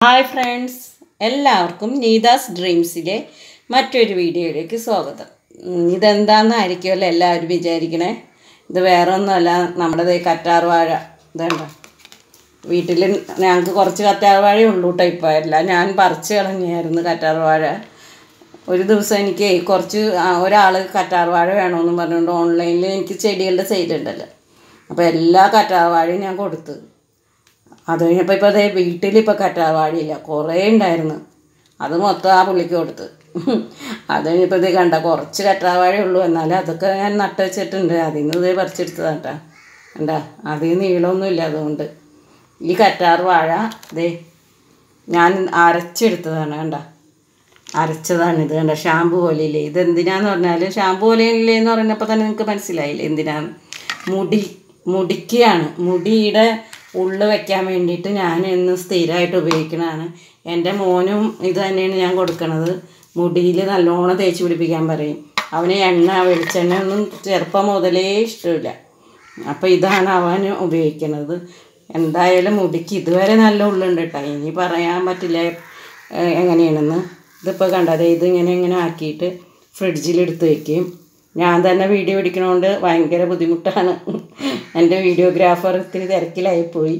hi friends എല്ലാവർക്കും നീതാസ് ഡ്രീംസിലെ മറ്റൊരു വീഡിയോയിലേക്ക് സ്വാഗതം ഉം, ഇതെന്താണെന്നായിരിക്കുമല്ലോ എല്ലാവരും വിചാരിക്കണേ ഇത് വേറെ ഒന്നുമല്ല നമ്മുടെ ദേ കറ്റാർ വാഴ ഇതുണ്ടോ വീട്ടിൽ ഞങ്ങൾക്ക് കുറച്ച് കറ്റാർ വാഴയേ ഉള്ളൂ കേട്ടോ ഇപ്പോൾ എല്ലാം ഞാൻ പറിച്ച് കളഞ്ഞായിരുന്നു കറ്റാർ വാഴ ഒരു ദിവസം എനിക്ക് കുറച്ച് ഒരാൾ കറ്റാർ വാഴ വേണമെന്ന് പറഞ്ഞുകൊണ്ട് ഓൺലൈനിൽ എനിക്ക് ചെടികളുടെ സെയിലുണ്ടല്ലോ അപ്പോൾ എല്ലാ കറ്റാർ വാഴയും ഞാൻ കൊടുത്തു അത് കഴിഞ്ഞപ്പോൾ ഇപ്പോൾ അതേ വീട്ടിലിപ്പോൾ കറ്റാർവാഴിയില്ല കുറേ ഉണ്ടായിരുന്നു അത് മൊത്തം ആ പുള്ളിക്ക് കൊടുത്ത് അത് കഴിഞ്ഞപ്പോൾ ഇത് കണ്ട കുറച്ച് കറ്റാർവാഴ ഉള്ളൂ എന്നാലും അതൊക്കെ ഞാൻ നട്ട് വെച്ചിട്ടുണ്ട് അതിൽ നിന്ന് ഇതേ പറിച്ചെടുത്തതാണ് കേട്ടോ കണ്ടാ അതിൽ നീളമൊന്നുമില്ല അതുകൊണ്ട് ഈ കറ്റാർ വാഴ ദേ ഞാൻ അരച്ചെടുത്തതാണ് കണ്ട അരച്ചതാണ് ഇത് കണ്ട ഷാമ്പു പോലെയില്ലേ ഇത് എന്തിനാന്ന് പറഞ്ഞാൽ ഷാമ്പു പോലെയില്ലേ എന്ന് പറഞ്ഞപ്പോൾ തന്നെ നിങ്ങൾക്ക് മനസ്സിലായില്ലേ എന്തിനാണ് മുടി മുടിക്കാണ് മുടിയുടെ ഉള്ളു വെക്കാൻ വേണ്ടിയിട്ട് ഞാൻ ഇന്ന് സ്ഥിരമായിട്ട് ഉപയോഗിക്കണതാണ് എൻ്റെ മോനും ഇത് തന്നെയാണ് ഞാൻ കൊടുക്കണത് മുടിയിൽ നല്ലോണം തേച്ച് പിടിപ്പിക്കാൻ പറയും അവന് എണ്ണ വെളിച്ചെണ്ണ ഒന്നും ചെറുപ്പം മുതലേ ഇഷ്ടമില്ല അപ്പോൾ ഇതാണ് അവൻ ഉപയോഗിക്കുന്നത് എന്തായാലും മുടിക്ക് ഇതുവരെ നല്ല ഉള്ളുണ്ട് കേട്ടോ ഇനി പറയാൻ പറ്റില്ല ഏഹ് എങ്ങനെയാണെന്ന് ഇതിപ്പോൾ കണ്ടത് ഇത് ഇങ്ങനെ ഇങ്ങനെ ആക്കിയിട്ട് ഫ്രിഡ്ജിലെടുത്ത് വയ്ക്കും ഞാൻ തന്നെ വീഡിയോ പിടിക്കണോണ്ട് ഭയങ്കര ബുദ്ധിമുട്ടാണ് എൻ്റെ വീഡിയോഗ്രാഫർ ഇത്തിരി തിരക്കിലായിപ്പോയി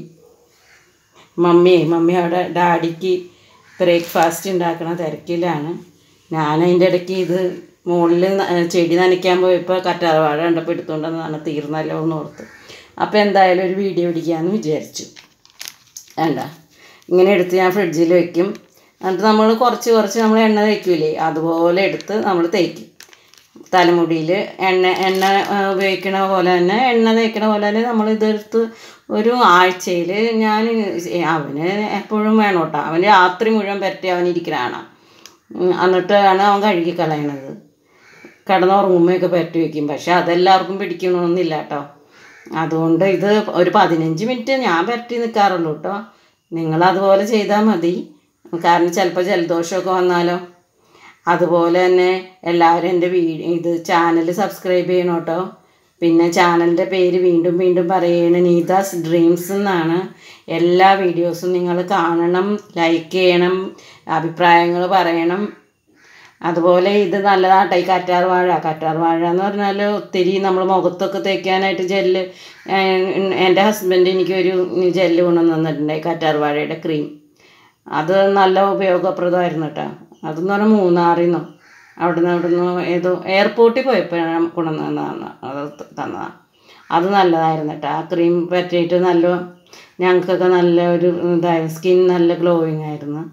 മമ്മി മമ്മി അവിടെ ഡാഡിക്ക് ബ്രേക്ക്ഫാസ്റ്റ് ഉണ്ടാക്കണ തിരക്കിലാണ് ഞാൻ അതിൻ്റെ ഇടയ്ക്ക് ഇത് മുകളിൽ ചെടി നനയ്ക്കാൻ പോയപ്പോൾ കറ്റാർവാഴ കണ്ടപ്പോൾ എടുത്തുകൊണ്ടെന്നാണ് തീർന്നല്ലോ എന്ന് ഓർത്ത് അപ്പോൾ എന്തായാലും ഒരു വീഡിയോ പിടിക്കാമെന്ന് വിചാരിച്ചു വേണ്ട ഇങ്ങനെ എടുത്ത് ഞാൻ ഫ്രിഡ്ജിൽ വെക്കും എന്നിട്ട് നമ്മൾ കുറച്ച് കുറച്ച് നമ്മൾ എണ്ണ തേക്കൂലേ അതുപോലെ എടുത്ത് നമ്മൾ തേക്കും തലമുടിയിൽ എണ്ണ എണ്ണ ആ, ഉപയോഗിക്കണ പോലെ തന്നെ എണ്ണ തേക്കണ പോലെ തന്നെ നമ്മൾ ഇതെടുത്ത് ഒരു ആഴ്ചയിൽ ഞാൻ അവന് എപ്പോഴും വേണം കേട്ടോ അവൻ രാത്രി മുഴുവൻ പരട്ടി അവൻ ഇരിക്കണതാണ് എന്നിട്ടാണ് അവൻ കഴുകി കളയണത് കിടന്നുറങ്ങുമ്പോഴൊക്കെ പരട്ടി വയ്ക്കും പക്ഷെ അതെല്ലാവർക്കും പിടിക്കണമെന്നില്ല കേട്ടോ അതുകൊണ്ട് ഇത് ഒരു പതിനഞ്ച് മിനിറ്റ് ഞാൻ പരട്ടി നിൽക്കാറുള്ളൂ കേട്ടോ നിങ്ങളതുപോലെ ചെയ്താൽ മതി കാരണം ചിലപ്പോൾ ജലദോഷമൊക്കെ വന്നാലോ അതുപോലെ തന്നെ എല്ലാവരും എൻ്റെ വീഡിയോ ഇത് ചാനൽ സബ്സ്ക്രൈബ് ചെയ്യണം കേട്ടോ പിന്നെ ചാനലിൻ്റെ പേര് വീണ്ടും വീണ്ടും പറയണ നീതാസ് ഡ്രീംസ് എന്നാണ് എല്ലാ വീഡിയോസും നിങ്ങൾ കാണണം ലൈക്ക് ചെയ്യണം അഭിപ്രായങ്ങൾ പറയണം അതുപോലെ ഇത് നല്ലതാട്ടെ ഈ കറ്റാർ വാഴ കറ്റാർ വാഴ എന്ന് പറഞ്ഞാൽ ഒത്തിരി നമ്മൾ മുഖത്തൊക്കെ തേക്കാനായിട്ട് ജെല്ല് എൻ്റെ ഹസ്ബൻഡ് എനിക്കൊരു ജെല്ല് കൊണ്ടുവന്ന് തന്നിട്ടുണ്ടായി കറ്റാർ വാഴയുടെ ക്രീം അത് നല്ല ഉപയോഗപ്രദമായിരുന്നു കേട്ടോ അതെന്ന് പറഞ്ഞാൽ മൂന്നാറിൽ നിന്നോ അവിടുന്ന് അവിടുന്ന് ഏതോ എയർപോർട്ടിൽ പോയപ്പോഴാണ് കൊണ്ടുവന്ന് തന്നതാണ് അത് തന്നതാണ് അത് നല്ലതായിരുന്നു കേട്ടോ ആ ക്രീം പറ്റിയിട്ട് നല്ല ഞങ്ങൾക്കൊക്കെ നല്ല ഒരു ഇതായി സ്കിൻ നല്ല ഗ്ലോയിങ് ആയിരുന്നു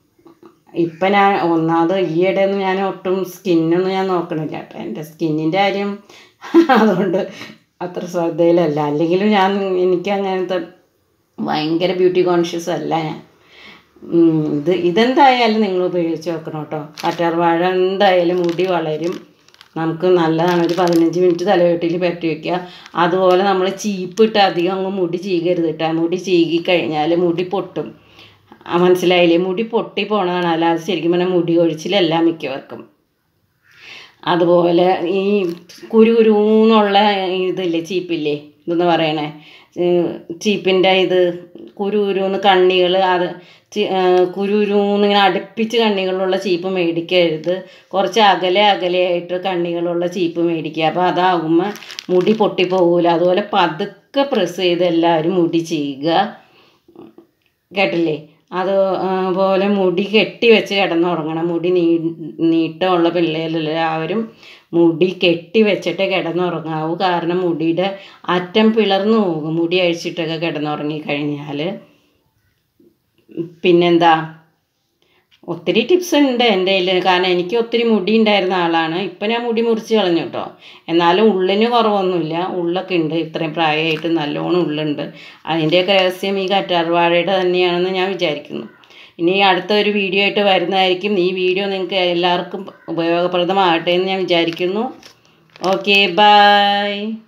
ഇപ്പം ഞാൻ ഒന്നാമത് ഈയിടെയൊന്നും ഞാൻ ഒട്ടും സ്കിന്നൊന്നും ഞാൻ നോക്കണില്ല കേട്ടോ എൻ്റെ സ്കിന്നിൻ്റെ കാര്യം അതുകൊണ്ട് അത്ര ശ്രദ്ധയിലല്ല അല്ലെങ്കിലും ഞാൻ എനിക്ക് അങ്ങനത്തെ ഭയങ്കര ബ്യൂട്ടി കോൺഷ്യസ് അല്ല ഞാൻ ഉം, ഇത് ഇതെന്തായാലും നിങ്ങൾ ഉപയോഗിച്ച് നോക്കണം കേട്ടോ കറ്റാർവാഴ എന്തായാലും മുടി വളരും നമുക്ക് നല്ലതാണ് ഒരു പതിനഞ്ച് മിനിറ്റ് തലവെട്ടിൽ പറ്റി വയ്ക്കുക അതുപോലെ നമ്മൾ ചീപ്പിട്ട് അധികം അങ്ങ് മുടി ചീകരുത് കേട്ടോ മുടി ചീകി കഴിഞ്ഞാൽ മുടി പൊട്ടും ആ, മനസ്സിലായില്ലേ മുടി പൊട്ടി പോണതാണ് അല്ലാതെ ശരിക്കും പറഞ്ഞാൽ മുടി കൊഴിച്ചിലല്ല മിക്കവർക്കും അതുപോലെ ഈ കുരു കുരുന്നുള്ള ഇതില്ലേ ചീപ്പില്ലേ ഇതെന്ന് പറയണേ ചീപ്പിൻ്റെ ഇത് കുരു കുരുന്ന് കണ്ണികൾ അത് ചി- ആ, കുരു കുരുന്ന് ഇങ്ങനെ അടുപ്പിച്ച് കണ്ണികളുള്ള ചീപ്പ് മേടിക്കരുത് കുറച്ച് അകലെ അകലെയായിട്ട് കണ്ണികളുള്ള ചീപ്പ് മേടിക്കുക അപ്പോൾ അതാകുമ്പോൾ മുടി പൊട്ടിപ്പോകൂല അതുപോലെ പതുക്കെ പ്രസ് ചെയ്ത് എല്ലാവരും മുടി ചെയ്യുക കേട്ടില്ലേ അത് ആ, പോലെ മുടി കെട്ടി വെച്ച് കിടന്നുറങ്ങണം മുടി നീ നീട്ടമുള്ള പിള്ളേരെല്ലാവരും മുടി കെട്ടി വെച്ചിട്ട് കിടന്നുറങ്ങാവൂ കാരണം മുടിയുടെ അറ്റം പിളർന്നു പോകും മുടി അഴിച്ചിട്ടൊക്കെ കിടന്നുറങ്ങി കഴിഞ്ഞാൽ പിന്നെന്താ ഒത്തിരി ടിപ്സ് ഉണ്ട് എൻ്റെ കയ്യിൽ കാരണം എനിക്ക് ഒത്തിരി മുടി ഉണ്ടായിരുന്ന ആളാണ് ഇപ്പം ഞാൻ മുടി മുറിച്ച് കളഞ്ഞു കേട്ടോ എന്നാലും ഉള്ളിന് കുറവൊന്നുമില്ല ഉള്ളൊക്കെ ഉണ്ട് ഇത്രയും പ്രായമായിട്ട് നല്ലോണം ഉള്ളുണ്ട് അതിൻ്റെയൊക്കെ രഹസ്യം ഈ കറ്റാർവാഴയുടെ തന്നെയാണെന്ന് ഞാൻ വിചാരിക്കുന്നു ഇനി അടുത്ത ഒരു വീഡിയോ ആയിട്ട് വരുന്നതായിരിക്കും ഈ വീഡിയോ നിങ്ങൾക്ക് എല്ലാവർക്കും ഉപയോഗപ്രദമാകട്ടെ എന്ന് ഞാൻ വിചാരിക്കുന്നു ഓക്കെ ബൈ